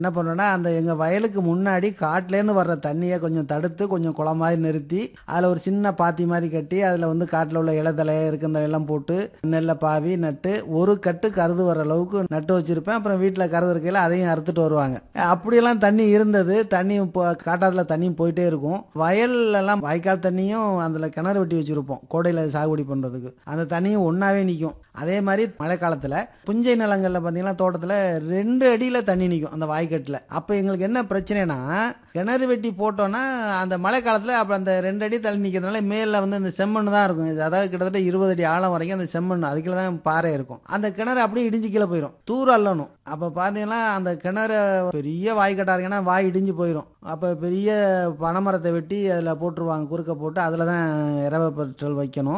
என்ன பண்ணோன்னா அந்த எங்கள் வயலுக்கு முன்னாடி காட்டிலேருந்து வர்ற தண்ணியை கொஞ்சம் தடுத்து கொஞ்சம் குளம் மாதிரி நிறுத்தி அதில் ஒரு சின்ன பாத்தி மாதிரி கட்டி அதில் வந்து காட்டில் உள்ள இலத்தலை இருக்கிற எல்லாம் போட்டு நெல்லை பாவி நட்டு ஒரு கட்டு கருது வர அளவுக்கு நட்டு வச்சுருப்பேன் அப்புறம் வீட்டில் கருது இருக்கையில் அதையும் அறுத்துட்டு வருவாங்க அப்படியெல்லாம் தண்ணி இருந்தது தண்ணி இப்போ காட்டாத்தில் தண்ணியும் போயிட்டே இருக்கும் வயல்லலாம் வாய்க்கால் தண்ணியும் அதில் கிணறு வெட்டி வச்சுருப்போம் கோடையில் சாகுபடி பண்ணுறதுக்கு அந்த தண்ணியும் ஒன்றாவே நிற்கும் அதே மாதிரி மழை காலத்தில் புஞ்சை நிலங்களில் பார்த்தீங்கன்னா தோட்டத்தில் ரெண்டு அடியில் தண்ணி நிற்கும் அந்த வாய்க்கட்டில் அப்போ எங்களுக்கு என்ன பிரச்சனைனா கிணறு வெட்டி போட்டோன்னா அந்த மழை காலத்தில் அப்புறம் அந்த ரெண்டு அடி தள்ளி நிற்கிறதுனால மேலே வந்து இந்த செம்மண் தான் இருக்கும் இது அதாவது கிட்டத்தட்ட இருபது அடி ஆழம் வரைக்கும் அந்த செம்மண் அதுக்குள்ள தான் பாறை இருக்கும் அந்த கிணறு அப்படியே இடிஞ்சு கீழே போயிடும் தூர் அள்ளணும் அப்போ பார்த்தீங்கன்னா அந்த கிணறு பெரிய வாய்க்கட்டா இருக்குன்னா வாய் இடிஞ்சு போயிடும் அப்போ பெரிய பனைமரத்தை வெட்டி அதில் போட்டுருவாங்க குறுக்க போட்டு அதில் தான் இரவ பெட்ரோல் வைக்கணும்